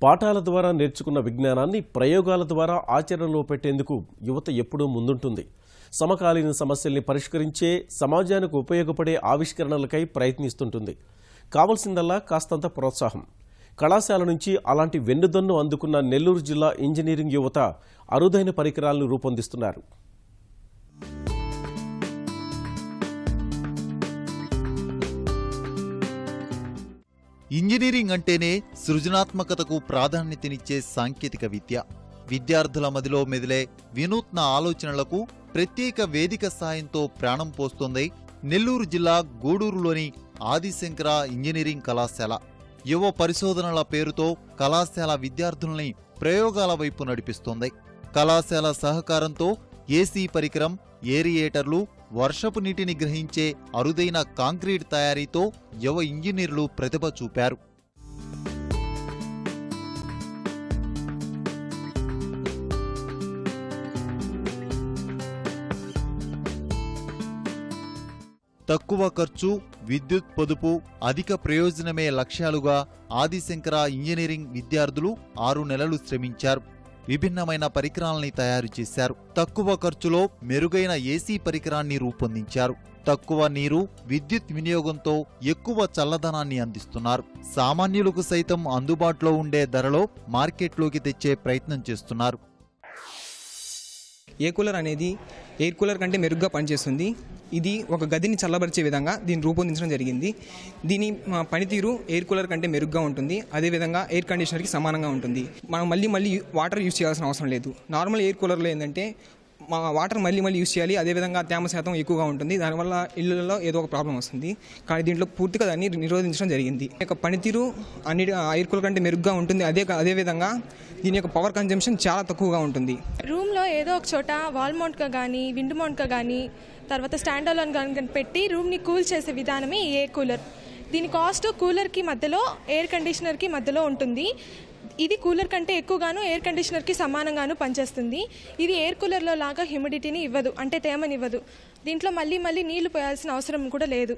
పాఠాల ద్వారా నేర్చుకున్న విజ్ఞానాన్ని ప్రయోగాల ద్వారా ఆచరణలో పెట్టేందుకు యువత ఎప్పుడూ ముందుంటుంది సమకాలీన సమస్యల్ని పరిష్కరించే సమాజానికి ఉపయోగపడే ఆవిష్కరణలకై ప్రయత్నిస్తుంటుంది కావలసిందల్లా కాస్తంత ప్రోత్సాహం కళాశాల నుంచి అలాంటి వెన్నుదన్ను అందుకున్న నెల్లూరు జిల్లా ఇంజనీరింగ్ యువత అరుదైన పరికరాలను రూపొందిస్తున్నారు ఇంజనీరింగ్ అంటేనే సృజనాత్మకతకు ప్రాధాన్యతనిచ్చే సాంకేతిక విద్య విద్యార్థుల మదిలో మెదిలే వినూత్న ఆలోచనలకు ప్రత్యేక వేదిక సాయంతో ప్రాణం పోస్తోంది నెల్లూరు జిల్లా గూడూరులోని ఆదిశంకర ఇంజనీరింగ్ కళాశాల యువ పరిశోధనల పేరుతో కళాశాల విద్యార్థుల్ని ప్రయోగాల వైపు నడిపిస్తోంది కళాశాల సహకారంతో ఏసీ పరికరం ఏరియేటర్లు వర్షపు నీటిని గ్రహించే అరుదైన కాంక్రీట్ తయారీతో యువ ఇంజనీర్లు ప్రతిభ చూపారు తక్కువ ఖర్చు విద్యుత్ పొదుపు అధిక ప్రయోజనమే లక్ష్యాలుగా ఆదిశంకర ఇంజనీరింగ్ విద్యార్థులు ఆరు నెలలు శ్రమించారు విభిన్నమైన పరికరాల్ని తయారు చేశారు తక్కువ ఖర్చులో మెరుగైన ఏసీ పరికరాన్ని రూపొందించారు తక్కువ నీరు విద్యుత్ వినియోగంతో ఎక్కువ చల్లదనాన్ని అందిస్తున్నారు సామాన్యులకు సైతం అందుబాటులో ఉండే ధరలో మార్కెట్లోకి తెచ్చే ప్రయత్నం చేస్తున్నారు ఏ కూలర్ అనేది ఎయిర్ కూలర్ కంటే మెరుగ్గా పనిచేస్తుంది ఇది ఒక గదిని చల్లబరిచే విధంగా దీన్ని రూపొందించడం జరిగింది దీని ఆ, పనితీరు ఎయిర్ కూలర్ కంటే మెరుగ్గా ఉంటుంది అదేవిధంగా ఎయిర్ కండిషనర్కి సమానంగా ఉంటుంది మనం మళ్ళీ మళ్ళీ వాటర్ యూస్ చేయాల్సిన అవసరం లేదు నార్మల్ ఎయిర్ కూలర్లో ఏంటంటే మా వాటర్ మళ్ళీ మళ్ళీ యూస్ చేయాలి అదేవిధంగా తేమ శాతం ఎక్కువగా ఉంటుంది దానివల్ల ఇళ్ళల్లో ఏదో ఒక ప్రాబ్లం వస్తుంది కానీ దీంట్లో పూర్తిగా దాన్ని నిరోధించడం జరిగింది ఈ యొక్క పనితీరు అన్నిటి ఎయిర్ కూలర్ కంటే మెరుగ్గా ఉంటుంది అదే అదేవిధంగా దీని యొక్క పవర్ కన్జంప్షన్ చాలా తక్కువగా ఉంటుంది రూమ్లో ఏదో ఒక చోట వాల్ మౌంట్గా కానీ విండ్ మౌంట్గా కానీ తర్వాత స్టాండ్ అలోన్ కానీ పెట్టి రూమ్ని కూల్ చేసే విధానమే ఈ ఎయిర్ కూలర్ దీని కాస్ట్ కూలర్కి మధ్యలో ఎయిర్ కండిషనర్కి మధ్యలో ఉంటుంది ఇది కూలర్ కంటే ఎక్కువగాను ఎయిర్ కండిషనర్కి సమానంగాను పనిచేస్తుంది ఇది ఎయిర్ కూలర్లో లాగా హ్యూమిడిటీని ఇవ్వదు అంటే తేమనివ్వదు దీంట్లో మళ్ళీ మళ్ళీ నీళ్లు పోయాల్సిన అవసరం కూడా లేదు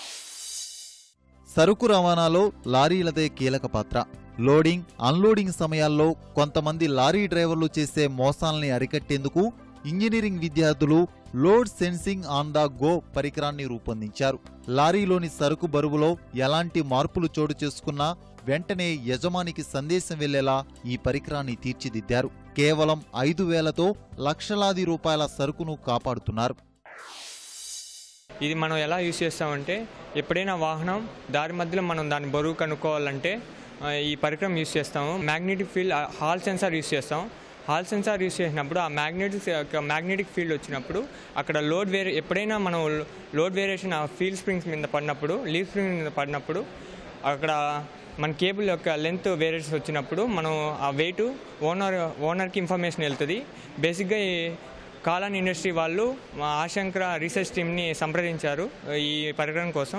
సరుకు రవాణాలో లారీలదే కీలక పాత్ర లోడింగ్ అన్లోడింగ్ సమయాల్లో కొంతమంది లారీ డ్రైవర్లు చేసే మోసాల్ని అరికట్టేందుకు ఇంజనీరింగ్ విద్యార్థులు load sensing on the go పరికరాన్ని రూపొందించారు లారీలోని సరుకు బరువులో ఎలాంటి మార్పులు చోటు చేసుకున్నా వెంటనే యజమానికి సందేశం వెళ్లేలా ఈ పరికరాన్ని తీర్చిదిద్దారు కేవలం ఐదు వేలతో లక్షలాది రూపాయల సరుకును కాపాడుతున్నారు ఇది మనం ఎలా యూస్ చేస్తామంటే ఎప్పుడైనా వాహనం దారి మధ్యలో మనం దాని బరువు కనుక్కోవాలంటే ఆ, ఈ పరికరం యూస్ చేస్తాము magnetic field Hall sensor use చేస్తాం హాల్ సెన్సార్ యూస్ చేసినప్పుడు ఆ మ్యాగ్నెటిక్ మ్యాగ్నెటిక్ ఫీల్డ్ వచ్చినప్పుడు అక్కడ లోడ్ వేరే ఎప్పుడైనా మనం లోడ్ వేరియేషన్ ఆ ఫీల్డ్ స్ప్రింగ్స్ మీద పడినప్పుడు లీవ్ స్ప్రింగ్ మీద పడినప్పుడు అక్కడ మన కేబుల్ యొక్క లెంత్ వేరియేషన్స్ వచ్చినప్పుడు మనం ఆ వెయిట్ ఓనర్ ఓనర్కి ఇన్ఫర్మేషన్ వెళ్తుంది బేసిక్గా ఈ కాలాన్ ఇండస్ట్రీ వాళ్ళు మా ఆశంకర రీసెర్చ్ టీమ్ని సంప్రదించారు ఈ పరికరం కోసం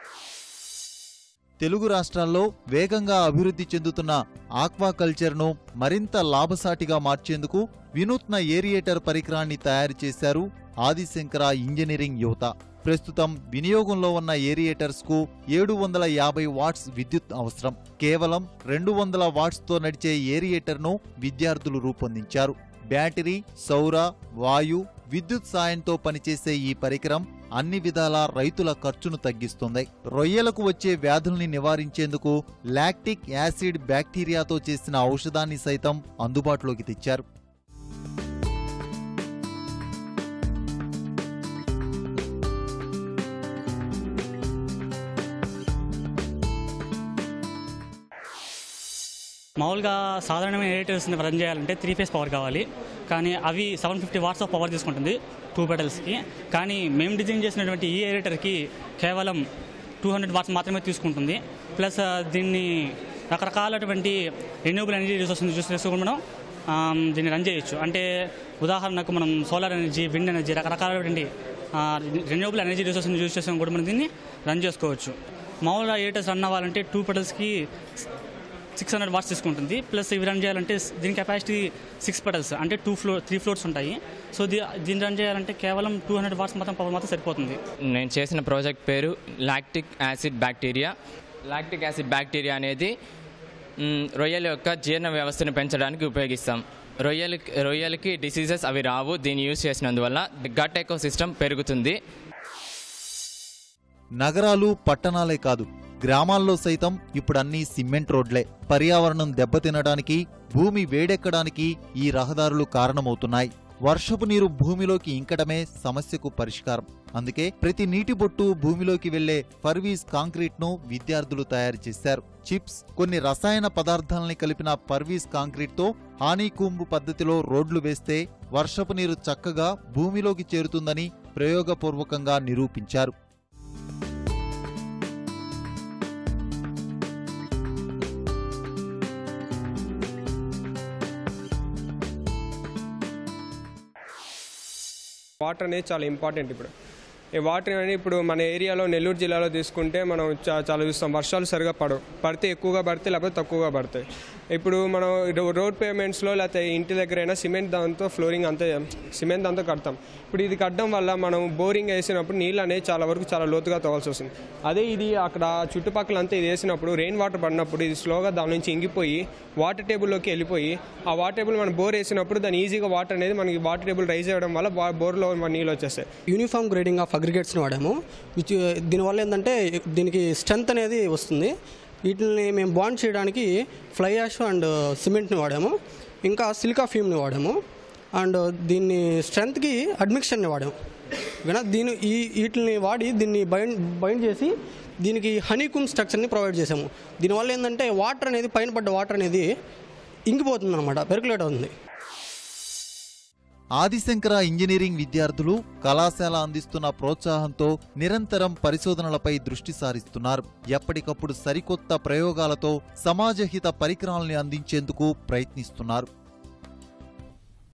తెలుగు రాష్ట్రాల్లో వేగంగా అభివృద్ధి చెందుతున్న ఆక్వాకల్చర్ను మరింత లాభసాటిగా మార్చేందుకు వినూత్న ఏరియేటర్ పరికరాన్ని తయారు చేశారు ఆదిశంకర ఇంజనీరింగ్ యువత ప్రస్తుతం వినియోగంలో ఉన్న ఏరియేటర్స్ కు ఏడు వందల యాభై వాట్స్ విద్యుత్ అవసరం కేవలం రెండు వందల వాట్స్ తో నడిచే ఏరియేటర్ను విద్యార్థులు రూపొందించారు బ్యాటరీ సౌర వాయు విద్యుత్ సాయంతో పనిచేసే ఈ పరికరం అన్ని విధాలా రైతుల ఖర్చును తగ్గిస్తుంది రొయ్యలకు వచ్చే వ్యాధుల్ని నివారించేందుకు లాక్టిక్ యాసిడ్ బ్యాక్టీరియాతో చేసిన ఔషధాన్ని సైతం అందుబాటులోకి తెచ్చారు మామూలుగా సాధారణమైన ఎడిటర్స్ని రన్ చేయాలంటే త్రీ ఫేస్ పవర్ కావాలి కానీ అవి seven fifty watts of power తీసుకుంటుంది టూ పెటల్స్కి కానీ మేము డిజైన్ చేసినటువంటి ఈ ఎడిటర్కి కేవలం టూ హండ్రెడ్ వాట్స్ మాత్రమే తీసుకుంటుంది ప్లస్ ఆ, దీన్ని రకరకాలటువంటి రెన్యూబుల్ ఎనర్జీ రిసోర్సెస్ యూస్ చేసుకుని మనం ఆమ్, దీన్ని రన్ చేయొచ్చు అంటే ఉదాహరణకు మనం సోలార్ ఎనర్జీ విండ్ ఎనర్జీ రకరకాలటువంటి రెన్యూబుల్ ఎనర్జీ రిసోర్సెస్ యూస్ చేసుకుని కూడా మనం దీన్ని రన్ చేసుకోవచ్చు మామూలుగా ఎడిటర్స్ రన్ అవ్వాలంటే టూ పెటల్స్కి సిక్స్ హండ్రెడ్ వాట్స్ తీసుకుంటుంది ప్లస్ ఇవి రన్ చేయాలంటే దీని కెపాసిటీ సిక్స్ పెటల్స్ అంటే టూ ఫ్లోర్ త్రీ ఫ్లోర్స్ ఉంటాయి సో దీ దీన్ని రన్ చేయాలంటే కేవలం టూ హండ్రెడ్ వాట్స్ మాత్రం పవర్ మాత్రం సరిపోతుంది నేను చేసిన ప్రాజెక్ట్ పేరు lactic acid bacteria lactic acid bacteria అనేది మ్, రొయ్యల యొక్క జీర్ణ వ్యవస్థను పెంచడానికి ఉపయోగిస్తాం రొయ్యలు రొయ్యలకి డిసీజెస్ అవి రావు దీన్ని యూజ్ చేసినందువల్ల గట్ ఎకో సిస్టమ్ పెరుగుతుంది నగరాలు పట్టణాలే కాదు గ్రామాల్లో సైతం ఇప్పుడు అన్నీ సిమెంట్ రోడ్లే పర్యావరణం దెబ్బతినడానికి భూమి వేడెక్కడానికి ఈ రహదారులు కారణమవుతున్నాయి వర్షపు నీరు భూమిలోకి ఇంకడమే సమస్యకు పరిష్కారం అందుకే ప్రతి నీటి బొట్టు భూమిలోకి వెళ్లే ఫర్వీస్ కాంక్రీట్ ను విద్యార్థులు తయారు చేశారు చిప్స్ కొన్ని రసాయన పదార్థాలని కలిపిన పర్వీస్ కాంక్రీట్ తో హానీకూంబు పద్ధతిలో రోడ్లు వేస్తే వర్షపు నీరు చక్కగా భూమిలోకి చేరుతుందని ప్రయోగపూర్వకంగా నిరూపించారు వాటర్ అనేది చాలా ఇంపార్టెంట్ ఇప్పుడు ఈ వాటర్ అనేది ఇప్పుడు మన ఏరియాలో నెల్లూరు జిల్లాలో తీసుకుంటే మనం చా- చాలా చూస్తాం వర్షాలు సరిగా పడవు పడితే ఎక్కువగా పడితే లేకపోతే తక్కువగా పడతాయి ఇప్పుడు మనం రో- రోడ్ పేమెంట్స్లో లేకపోతే ఇంటి దగ్గర అయినా సిమెంట్ దాంతో ఫ్లోరింగ్ అంతా సిమెంట్ దాంతో కడతాం ఇప్పుడు ఇది కట్టడం వల్ల మనం బోరింగ్ వేసినప్పుడు నీళ్ళు అనేది చాలా వరకు చాలా లోతుగా తవ్వాల్సి వస్తుంది అదే ఇది అక్కడ చుట్టుపక్కల అంతా ఇది వేసినప్పుడు రెయిన్ వాటర్ పడినప్పుడు ఇది స్లోగా దాని నుంచి ఇంగిపోయి వాటర్ టేబుల్లోకి వెళ్ళిపోయి ఆ వాటర్ టేబుల్ మనం బోర్ వేసినప్పుడు దాని ఈజీగా వాటర్ అనేది మనకి వాటర్ టేబుల్ రైజ్ అవ్వడం వల్ల బా- బోర్లో నీళ్ళు వచ్చేస్తాయి యూనిఫామ్ గ్రేడింగ్ ఆఫ్ అగ్రిగేట్స్ని వాడాము విచ్ దీనివల్ల ఏంటంటే దీనికి స్ట్రెంత్ అనేది వస్తుంది వీటిని మేము బాండ్ చేయడానికి ఫ్లై యాష్ అండ్ సిమెంట్ని వాడాము ఇంకా సిలికా ఫ్యూమ్ని వాడాము అండ్ దీన్ని స్ట్రెంత్కి అడ్మిక్షన్ని వాడాము ఓకేనా దీని ఈ వీటిని వాడి దీన్ని బైండ్ బైండ్ చేసి దీనికి హనీకుమ్ స్ట్రక్చర్ని ప్రొవైడ్ చేసాము దీనివల్ల ఏంటంటే వాటర్ అనేది పైన పడ్డ వాటర్ అనేది ఇంకిపోతుంది అనమాట పెర్కులేట్ అవుతుంది ఆదిశంకర ఇంజనీరింగ్ విద్యార్థులు కళాశాల అందిస్తున్న ప్రోత్సాహంతో నిరంతరం పరిశోధనలపై దృష్టి సారిస్తున్నారు ఎప్పటికప్పుడు సరికొత్త ప్రయోగాలతో సమాజహిత పరికరాల్ని అందించేందుకు ప్రయత్నిస్తున్నారు